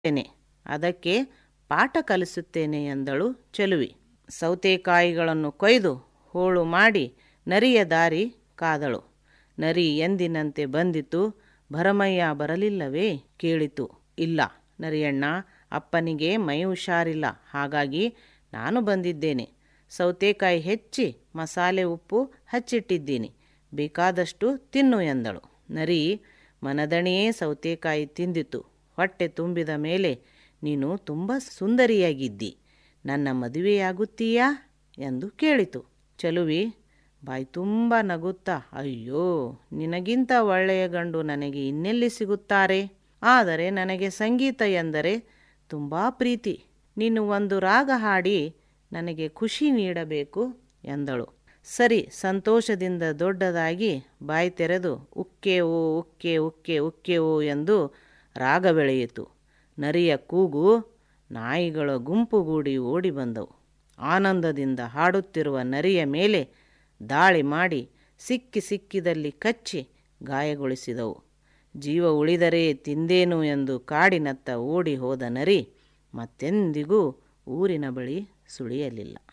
ನೆ ಅದಕ್ಕೆ ಪಾಠ ಕಲಿಸುತ್ತೇನೆ ಎಂದಳು ಚೆಲುವಿ ಸೌತೆಕಾಯಿಗಳನ್ನು ಕೊಯ್ದು ಹೋಳು ಮಾಡಿ ನರಿಯ ದಾರಿ ಕಾದಳು ನರಿ ಎಂದಿನಂತೆ ಬಂದಿತು ಭರಮಯ್ಯ ಬರಲಿಲ್ಲವೇ ಕೇಳಿತು ಇಲ್ಲ ನರಿಯಣ್ಣ ಅಪ್ಪನಿಗೆ ಮೈ ಹುಷಾರಿಲ್ಲ ಹಾಗಾಗಿ ನಾನು ಬಂದಿದ್ದೇನೆ ಸೌತೆಕಾಯಿ ಹೆಚ್ಚಿ ಮಸಾಲೆ ಉಪ್ಪು ಹಚ್ಚಿಟ್ಟಿದ್ದೀನಿ ಬೇಕಾದಷ್ಟು ತಿನ್ನು ಎಂದಳು ನರಿ ಮನದಣಿಯೇ ಸೌತೆಕಾಯಿ ತಿಂದಿತು ಹೊಟ್ಟೆ ತುಂಬಿದ ಮೇಲೆ ನೀನು ತುಂಬ ಸುಂದರಿಯಾಗಿದ್ದಿ ನನ್ನ ಮದುವೆಯಾಗುತ್ತೀಯಾ ಎಂದು ಕೇಳಿತು ಚೆಲುವಿ ಬಾಯಿ ತುಂಬ ನಗುತ್ತಾ ಅಯ್ಯೋ ನಿನಗಿಂತ ಒಳ್ಳೆಯ ಗಂಡು ನನಗೆ ಇನ್ನೆಲ್ಲಿ ಸಿಗುತ್ತಾರೆ ಆದರೆ ನನಗೆ ಸಂಗೀತ ಎಂದರೆ ತುಂಬ ಪ್ರೀತಿ ನೀನು ಒಂದು ರಾಗ ಹಾಡಿ ನನಗೆ ಖುಷಿ ನೀಡಬೇಕು ಎಂದಳು ಸರಿ ಸಂತೋಷದಿಂದ ದೊಡ್ಡದಾಗಿ ಬಾಯಿ ತೆರೆದು ಉಕ್ಕೆ ಓ ಉಕ್ಕೆ ಉಕ್ಕೆ ಉಕ್ಕೆ ಓ ಎಂದು ರಾಗ ಬೆಳೆಯಿತು ನರಿಯ ಕೂಗು ನಾಯಿಗಳ ಗುಂಪುಗೂಡಿ ಓಡಿ ಬಂದವು ಆನಂದದಿಂದ ಹಾಡುತ್ತಿರುವ ನರಿಯ ಮೇಲೆ ದಾಳಿ ಮಾಡಿ ಸಿಕ್ಕಿ ಸಿಕ್ಕಿದಲ್ಲಿ ಕಚ್ಚಿ ಗಾಯಗೊಳಿಸಿದವು ಜೀವ ಉಳಿದರೆ ತಿಂದೇನು ಎಂದು ಕಾಡಿನತ್ತ ಓಡಿ ಹೋದ ನರಿ ಮತ್ತೆಂದಿಗೂ ಊರಿನ ಬಳಿ ಸುಳಿಯಲಿಲ್ಲ